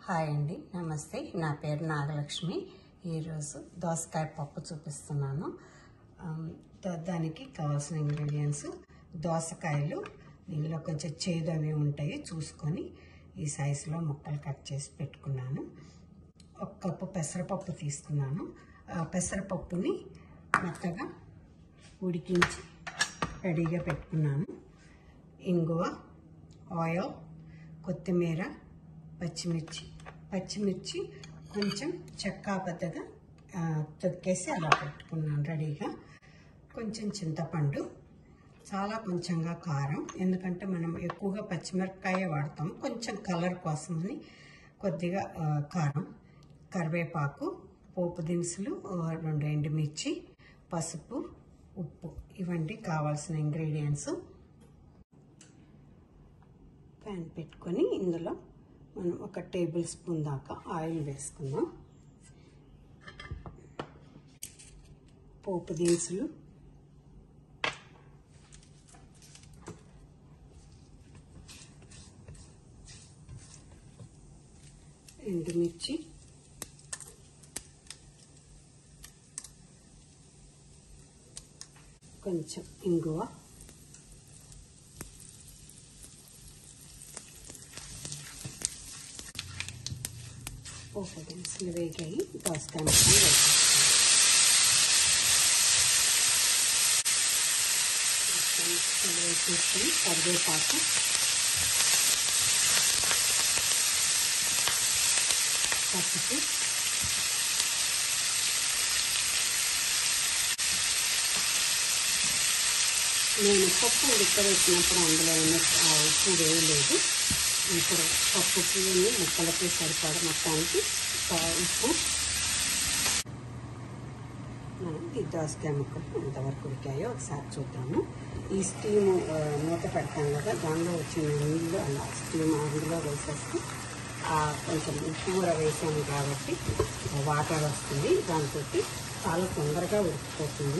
hi అండి నమస్తే నా పేరు నాగలక్ష్మి ఈరోజు దోసకాయ పప్పు చూపిస్తున్నాను ఆమ్, దా- దానికి కావాల్సిన ఇంగ్రీడియంట్స్ దోసకాయలు దీనిలో కొంచెం చేదు అవి ఉంటాయి చూసుకొని ఈ సైజులో ముక్కలు కట్ చేసి పెట్టుకున్నాను ఒక కప్పు పెసరపప్పు తీసుకున్నాను ఆ పెసరపప్పుని మెత్తగా ఉడికించి రెడీగా పెట్టుకున్నాను ఇంగువ ఆయిల్ కొత్తిమీర పచ్చిమిర్చి పచ్చిమిర్చి కొంచెం చెక్కా పెద్దగా ఆ, తొక్కేసి అలా పెట్టుకున్నాను రెడీగా కొంచెం చింతపండు చాలా కొంచెంగా కారం ఎందుకంటే మనం ఎక్కువగా పచ్చిమిరపకాయ వాడతాం కొంచెం కలర్ కోసమని కొద్దిగా ఆ, కారం కరివేపాకు పోపు దినుసులు ఆ, రెండు ఎండుమిర్చి పసుపు ఉప్పు ఇవండి కావాల్సిన ఇంగ్రీడియంట్స్ ప్యాన్ పెట్టుకొని ఇందులో మనం ఒక టేబుల్ స్పూన్ దాకా ఆయిల్ వేసుకుందాం పోపు దినుసులు ఎండుమిర్చి కొంచెం ఇంగువ పోపు దినుసులు వేగాయి దోసకాయ ముక్కలు వేసేస్తాం దోసకాయ ముక్కలు వేసేసుకొని కరివేపాకు పసుపు నేను పప్పు ఉడకబెట్టినప్పుడు అందులో ఉన్న ఆ ఉప్పు వేయలేదు ఇప్పుడు పప్పుకి ముక్కలకి సరిపడ మొత్తానికి ఆ ఉప్పు మనం ఈ దోసకాయ ముక్కలు ఎంతవరకు ఉడికాయో ఒకసారి చూద్దాము ఈ స్టీమ్ ఆ, మూత పెడతాం కదా దానిలో వచ్చిన నీళ్ళు అలా స్టీమ్ అందులో వేసేస్తే ఆ, కొంచెం ఉప్పు కూడా వేసాము కాబట్టి వాటర్ వస్తుంది దాంతో చాలా తొందరగా ఉడికిపోతుంది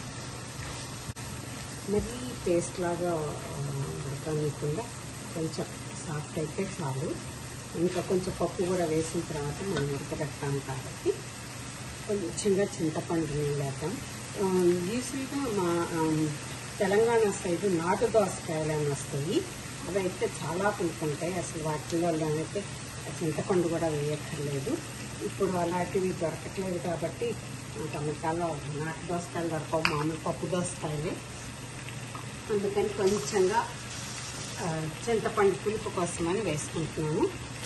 మరీ పేస్ట్ లాగా ఉడకనికుండా కొంచెం సాఫ్ట్ అయితే చాలు ఇంకా కొంచెం పప్పు కూడా వేసిన తర్వాత మనం ఉడకబెడతాం కాబట్టి కొంచెంగా చింతపండు నీళ్ళు వేద్దాం యూజువల్గా మా ఆమ్, తెలంగాణ సైడ్ నాటు దోసకాయలు అని వస్తాయి అవి అయితే చాలా పులుపుంటాయి అసలు వాటిలో అయితే చింతపండు కూడా వేయక్కర్లేదు ఇప్పుడు అలాంటివి దొరకట్లేదు కాబట్టి టమాటాలో నాటు దోసకాయలు దొరకవు మామూలు పప్పు దోసకాయలే అందుకని కొంచెంగా ఆ, చింతపండు పులుపు కోసమని వేసుకుంటున్నాను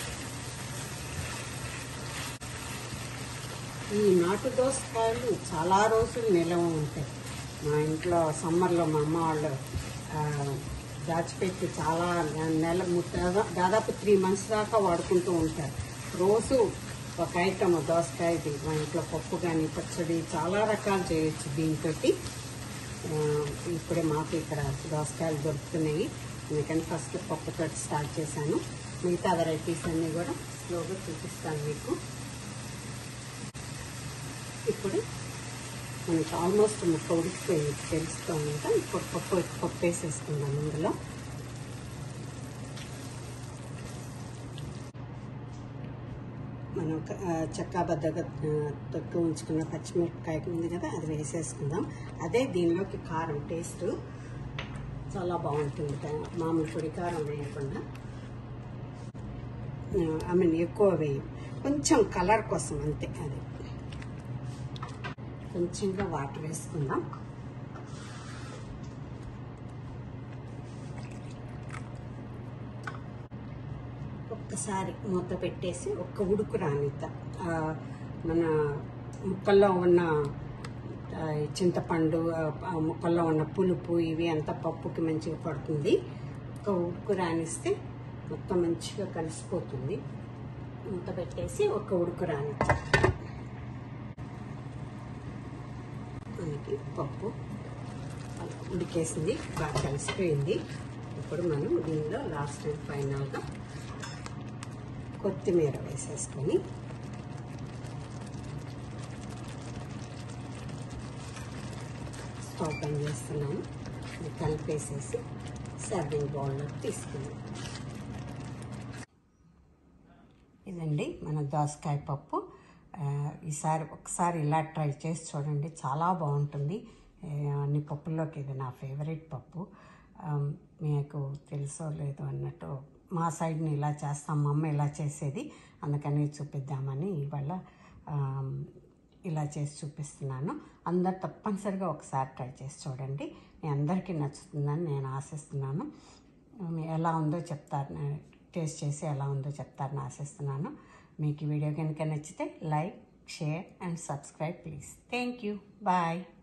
ఈ నాటు దోసకాయలు చాలా రోజులు నిలవ ఉంటాయి మా ఇంట్లో సమ్మర్లో మా అమ్మ వాళ్ళు ఆ, దాచిపెట్టి చాలా నెల ము- దాదా- దాదాపు త్రీ మంత్స్ దాకా వాడుకుంటూ ఉంటారు రోజు ఒక ఐటమ్ దోసకాయది మా ఇంట్లో పప్పు కానీ పచ్చడి చాలా రకాలు చేయొచ్చు దీంతో ఇప్పుడే మాకు ఇక్కడ దోసకాయలు దొరుకుతున్నాయి అందుకని ఫస్ట్ పప్పుతో స్టార్ట్ చేశాను మిగతా వెరైటీస్ అన్నీ కూడా స్లోగా చూపిస్తాను మీకు ఇప్పుడు మనకి ఆల్మోస్ట్ ముక్క ఉడికిపోయి తెలుస్తుంది కదా ఇప్పుడు పప్పు పప్పు వేసేసుకుందాం ఇందులో మనం క- ఆ, చెక్కాబద్దగా ఆ, తొక్కి ఉంచుకున్న పచ్చిమిరపకాయ ఉంది కదా అది వేసేసుకుందాం అదే దీనిలోకి కారం టేస్ట్ చాలా బాగుంటుంది కా- మామూలు పొడి కారం వేయకుండా ఐ మీన్ ఎక్కువ వేయం కొంచెం కలర్ కోసం అంతే అది కొంచెంగా వాటర్ వేసుకుందాం ఒక్కసారి మూత పెట్టేసి ఒక్క ఉడుకు రానిద్దాం ఆ, మన ముక్కల్లో ఉన్న ఆ, చింతపండు ఆ, ఆ ముక్కల్లో ఉన్న పులుపు ఇవి అంతా పప్పుకి మంచిగా పడుతుంది ఒక ఉడుకు రానిస్తే మొత్తం మంచిగా కలిసిపోతుంది మూత పెట్టేసి ఒక ఉడుకు రానిద్దాం మనకి పప్పు అలా ఉడికేసింది బాగా కలిసిపోయింది ఇప్పుడు మనం దీనిలో లాస్ట్ అండ్ ఫైనల్గా కొత్తిమీర వేసేసుకొని స్టవ్ పని చేస్తున్నాను ఇది కలిపేసేసి సర్వింగ్ బౌల్లో తీసుకున్నాను ఇదండి మన దోసకాయ పప్పు ఆ, ఈసారి ఒకసారి ఇలా ట్రై చేసి చూడండి చాలా బాగుంటుంది ఏ, అన్ని పప్పుల్లోకి ఇది నా ఫేవరెట్ పప్పు ఆ, మీకు తెలుసో లేదో అన్నట్టు మా సైడ్ని ఇలా చేస్తాం మా అమ్మ ఇలా చేసేది అందుకని చూపిద్దామని ఇవాళ ఆ, ఇలా చేసి చూపిస్తున్నాను అందరు తప్పనిసరిగా ఒకసారి ట్రై చేసి చూడండి మీ అందరికీ నచ్చుతుందని నేను ఆశిస్తున్నాను మీ ఎలా ఉందో చెప్తారు టేస్ట్ చేసి ఎలా ఉందో చెప్తారని ఆశిస్తున్నాను మీకు ఈ వీడియో కనుక నచ్చితే like share and subscribe please thank you bye